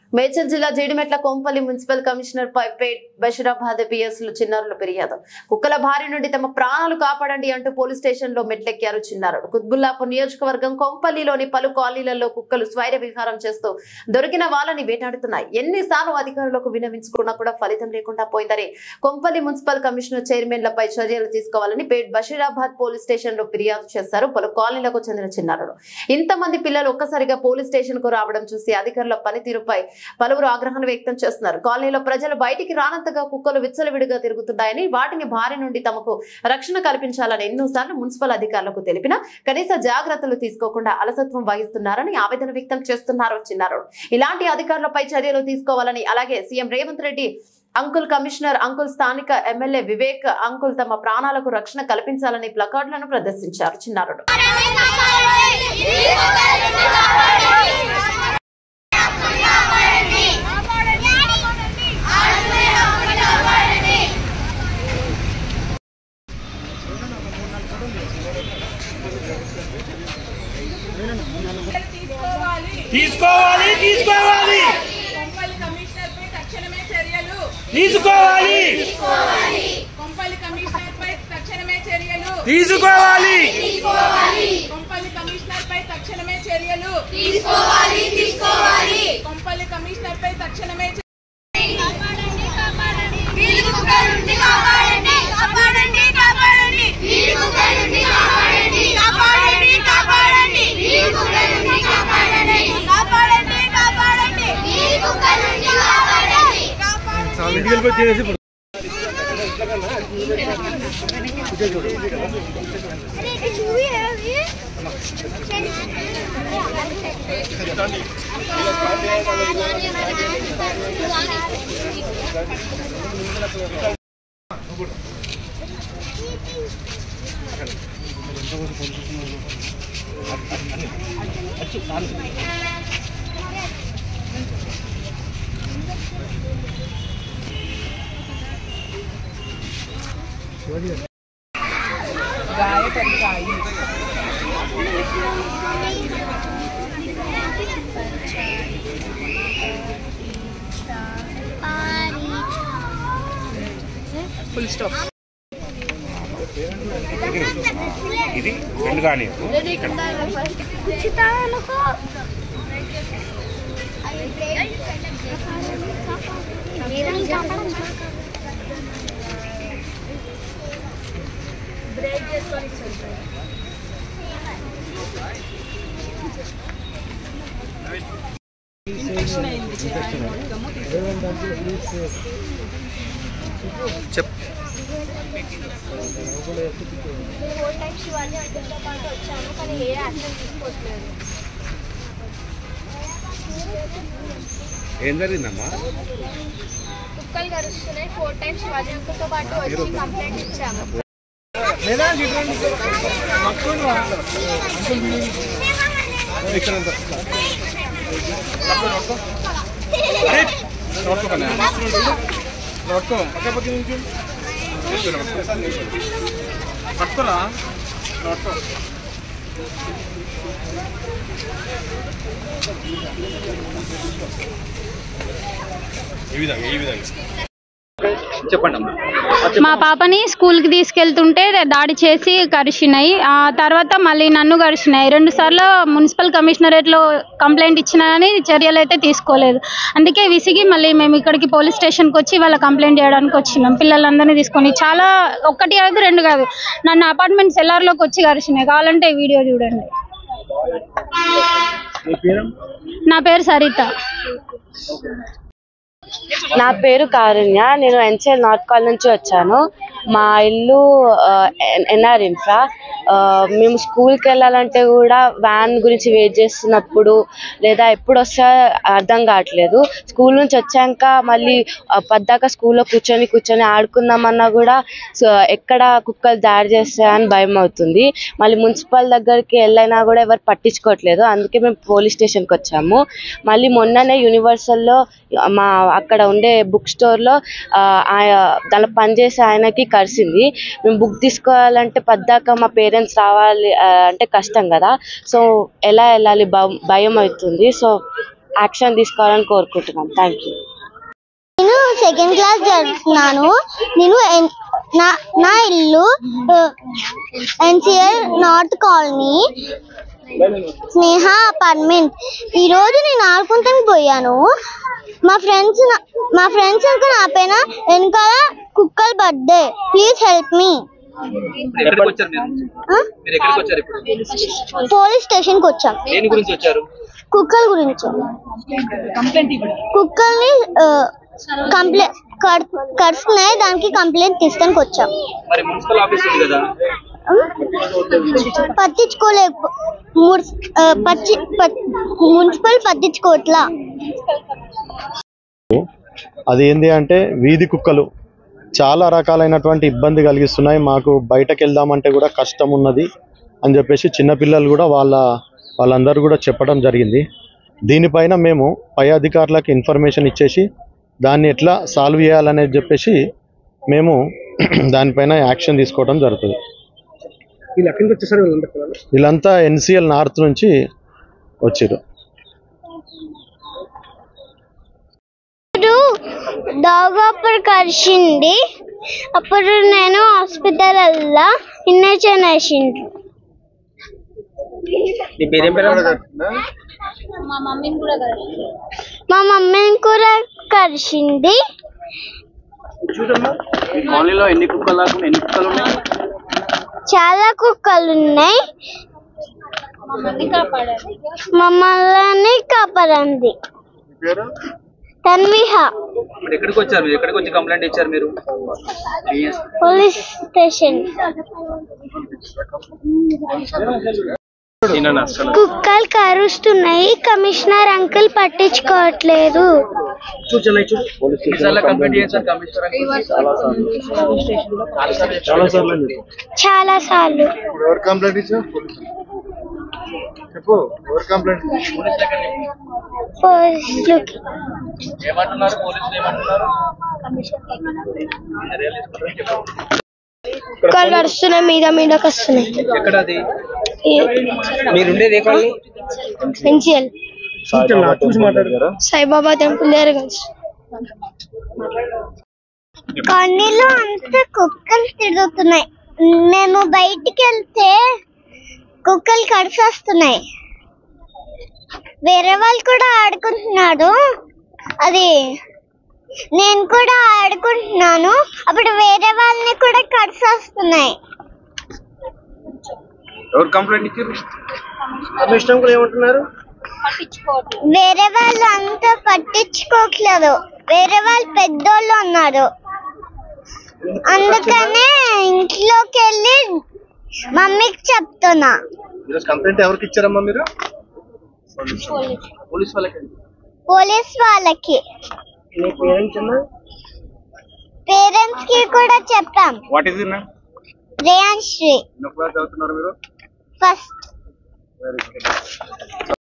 మేడ్చల్ జిల్లా Jeedimetla Kompally municipal commissioner పై Pet Basheerabad PS లు చిన్నారుల ఫిర్యాదు కుక్కల బారి నుండి తమ ప్రాణాలు కాపాడండి అంటూ పోలీస్ స్టేషన్ లో మెట్లెక్కారు చిన్నారుడు కుత్బుల్లాపూర్ నియోజకవర్గం కొంపల్లిలోని పలు కాలనీలలో కుక్కలు స్వైర విహారం చేస్తూ దొరికిన వాళ్ళని వేటాడుతున్నాయి ఎన్నిసార్లు అధికారులకు వినవించుకున్నా కూడా ఫలితం లేకుండా పోయిందని కొంపల్లి మున్సిపల్ కమిషనర్ చైర్మన్లపై చర్యలు తీసుకోవాలని పేట్ బషీరాబాద్ పోలీస్ స్టేషన్ లో ఫిర్యాదు చేశారు పలు కాలనీలకు చెందిన చిన్నారుడు ఇంతమంది పిల్లలు ఒక్కసారిగా పోలీస్ స్టేషన్ కు రావడం చూసి అధికారుల పనితీరుపై పలువురు ఆగ్రహాన్ని వ్యక్తం చేస్తున్నారు కాలనీలో ప్రజలు బయటికి రానంతగా కుక్కలు విచ్చలవిడిగా తిరుగుతున్నాయని వాటిని బారి నుండి తమకు రక్షణ కల్పించాలని ఎన్నోసార్లు మున్సిపల్ అధికారులకు తెలిపినా కనీస జాగ్రత్తలు తీసుకోకుండా అలసత్వం వహిస్తున్నారని ఆవేదన వ్యక్తం చేస్తున్నారు చిన్నారు ఇలాంటి అధికారులపై చర్యలు తీసుకోవాలని అలాగే CM Revanth Reddy uncle commissioner uncle స్థానిక ఎమ్మెల్యే వివేక్ అంకుల్ తమ ప్రాణాలకు రక్షణ కల్పించాలని ప్లకార్డులను ప్రదర్శించారు చిన్నారుడు తీసుకోవాలి తీసుకోవాలి తీసుకోవాలి కొంపల్లి కమిషనర్ పై తక్షణమే చర్యలు తీసుకోవాలి కొంపల్లి కమిషనర్ పై తక్షణమే చర్యలు తీసుకోవాలి కొంపల్లి కమిషనర్ పై తక్షణమే చర్యలు తీసుకోవాలి తీసుకోవాలి కొంపల్లి కమిషనర్ పై తక్షణమే చర్యలు. కాపాడండి కాపాడండి వీరి కుక్కల నుండి కాపాడండి కాపాడండి కాపాడండి వీరి కుక్కల నుండి కాపాడండి కాపాడండి కాపాడండి వీరి కుక్కల నుండి కాపాడండి కాపాడండి కాపాడండి వీరి కుక్కల నుండి కాపాడండి కాపాడండి अरे ये चूही है ये ఇది రెండు కానీ ఫోర్ టైమ్స్ శివాజీ అంకుల్తో పాటు వచ్చాము కానీ ఏ యాక్షన్ తీసుకోవట్లేదు ఏం జరిగిందమ్మా కుక్కలు కరుస్తున్నాయి ఫోర్ టైమ్స్ శివాజీ అంకుల్తో పాటు వచ్చి కంప్లైంట్ ఇచ్చాము ఈ విధంగా ఈ విధంగా చెప్పండి అమ్మా మా పాపని స్కూల్కి తీసుకెళ్తుంటే దాడి చేసి కరిచినాయి ఆ తర్వాత మళ్ళీ నన్ను కరిచినాయి రెండు సార్లు మున్సిపల్ కమిషనరేట్లో కంప్లైంట్ ఇచ్చినా కానీ చర్యలు అయితే తీసుకోలేదు అందుకే విసిగి మళ్ళీ మేము ఇక్కడికి పోలీస్ స్టేషన్కి వచ్చి వాళ్ళ కంప్లైంట్ చేయడానికి వచ్చినాం పిల్లలందరినీ తీసుకొని చాలా ఒకటి కాదు రెండు కాదు నన్ను అపార్ట్మెంట్ సెల్లార్లోకి వచ్చి కరిచినాయి కావాలంటే ఈ వీడియో చూడండి నా పేరు సరిత నా పేరు కారుణ్య నేను ఎన్సిఎల్ నార్త్ కాల్ నుంచి వచ్చాను మా ఇల్లు ఎన్ఆర్ ఇన్ఫ్రా ఆ, మేము స్కూల్కి వెళ్ళాలంటే కూడా వ్యాన్ గురించి వెయిట్ చేస్తున్నప్పుడు లేదా ఎప్పుడు వస్తా అర్థం కావట్లేదు స్కూల్ నుంచి వచ్చాక మళ్ళీ ఆ, పద్దాక స్కూల్లో కూర్చొని కూర్చొని ఆడుకుందామన్నా కూడా సో ఎక్కడ కుక్కలు దాడి చేస్తాయని భయం అవుతుంది మళ్ళీ మున్సిపల్ దగ్గరికి వెళ్ళైనా కూడా ఎవరు పట్టించుకోవట్లేదు అందుకే మేము పోలీస్ స్టేషన్కి వచ్చాము మళ్ళీ మొన్ననే యూనివర్సల్లో మా అక్కడ ఉండే బుక్ స్టోర్లో దానిలో పనిచేసే ఆయనకి కరిసింది మేము బుక్ తీసుకోవాలంటే పద్దాక మా పేరెంట్స్ రావాలి ఆ, అంటే కష్టం కదా సో ఎలా వెళ్ళాలి భ- భయం అవుతుంది సో యాక్షన్ తీసుకోవాలని కోరుకుంటున్నాం థ్యాంక్ యూ నేను సెకండ్ క్లాస్ చదువుతున్నాను నేను ఎన్- నా నా ఇల్లు NCL north colony Sneha apartment ఈ రోజు నేను ఆడుకుంటానికి పోయాను మా ఫ్రెండ్స్ మా ఫ్రెండ్స్ ఇంకా నా పైన వెనకాల కుక్కలు బర్త్డే ప్లీజ్ హెల్ప్ మీ ఇప్పుడు ఎక్కడికి వచ్చారు మీరు మీరు ఎక్కడికి వచ్చారు ఇప్పుడు పోలీస్ స్టేషన్కి వచ్చాం దేని గురించి వచ్చారు కుక్కల గురించి కుక్కల్ని కంప్లైంట్ కడుస్తున్నాయి దానికి కంప్లైంట్ తీసుకోడానికి వచ్చాం మరి మున్సిపల్ ఆఫీస్ ఉంది కదా పట్టించుకోలేక మున్స్- ఆ, పచ్చి పట్- మున్సిపల్ పట్టించుకోవట్లా అది ఏంది అంటే వీధి కుక్కలు చాలా రకాలైనటువంటి ఇబ్బంది కలిగిస్తున్నాయి మాకు బయటకు వెళ్దామంటే కూడా కష్టం ఉన్నది అని చెప్పేసి చిన్నపిల్లలు కూడా వాళ్ళ వాళ్ళందరూ కూడా చెప్పడం జరిగింది దీనిపైన మేము పై అధికారులకు ఇన్ఫర్మేషన్ ఇచ్చేసి దాన్ని ఎట్లా సాల్వ్ చేయాలనేది చెప్పేసి మేము దానిపైన యాక్షన్ తీసుకోవడం జరుగుతుంది వీళ్ళంతా ఎన్సిఎల్ నార్త్ నుంచి వచ్చారు ఇప్పుడు డాగ్ అప్పుడు కరిచింది అప్పుడు నేను హాస్పిటల్ వెళ్ళా ఇంజక్షన్ వేసిండ్రు నీ పేరేం పేరు మా మమ్మీని కూడా కరిచింది చూడమ్మా ఈ కాలనీలో ఎన్ని కుక్కలు దాకా ఎన్ని కుక్కలు ఉన్నాయి చాలా కుక్కలు ఉన్నాయి మమ్మల్ని కాపాడండి తన్విహ ఇప్పుడు ఎక్కడికి వచ్చారు మీరు ఎక్కడికి వచ్చి కంప్లైంట్ ఇచ్చారు మీరు పోలీస్ స్టేషన్ కుక్కలు కరుస్తున్నాయి కమిషనర్ అంకుల్ పట్టించుకోవట్లేదు ఎన్నిసార్లు కంప్లైంట్ చేశారు కమిషనర్ చాలా సార్లు ఎవరు కంప్లైంట్ ఇచ్చా చెప్పు ఎవరు కంప్లైంట్ పోలీసులకి ఏమంటున్నారు పోలీసులు ఏమంటున్నారు కుక్కలు కరుస్తున్నాయి మీద మీదకి వస్తున్నాయి ఎక్కడ అది మీరుండేది ఏ కాలనీ పెన్సిల్ సాయిబాబా టెంపుల్ దగ్గర కలిసి కాలనీలో అంతా కుక్కలు తిరుగుతున్నాయి మేము బయటికి వెళ్తే కుక్కలు కడిసేస్తున్నాయి వేరే వాళ్ళు కూడా ఆడుకుంటున్నారు అది నేను కూడా ఆడుకుంటున్నాను అప్పుడు వేరే వాళ్ళని కూడా కడిసేస్తున్నాయి ఎవరు కంప్లైంట్ ఇచ్చారు వేరే వాళ్ళు అంతా పట్టించుకోవట్లేదు వేరే వాళ్ళు పెద్దోళ్ళు ఉన్నారు అందుకనే ఇంట్లోకి వెళ్ళి మమ్మీకి చెప్తున్నా ఈరోజు కంప్లైంట్ ఎవరికి ఇచ్చారమ్మా మీరు పోలీస్ వాళ్ళకి పోలీస్ వాళ్ళకి పేరెంట్స్ కి కూడా చెప్పాం what is in Reyan Sri ఎన్నో క్లాస్ చదువుతున్నారు మీరు ఫస్ట్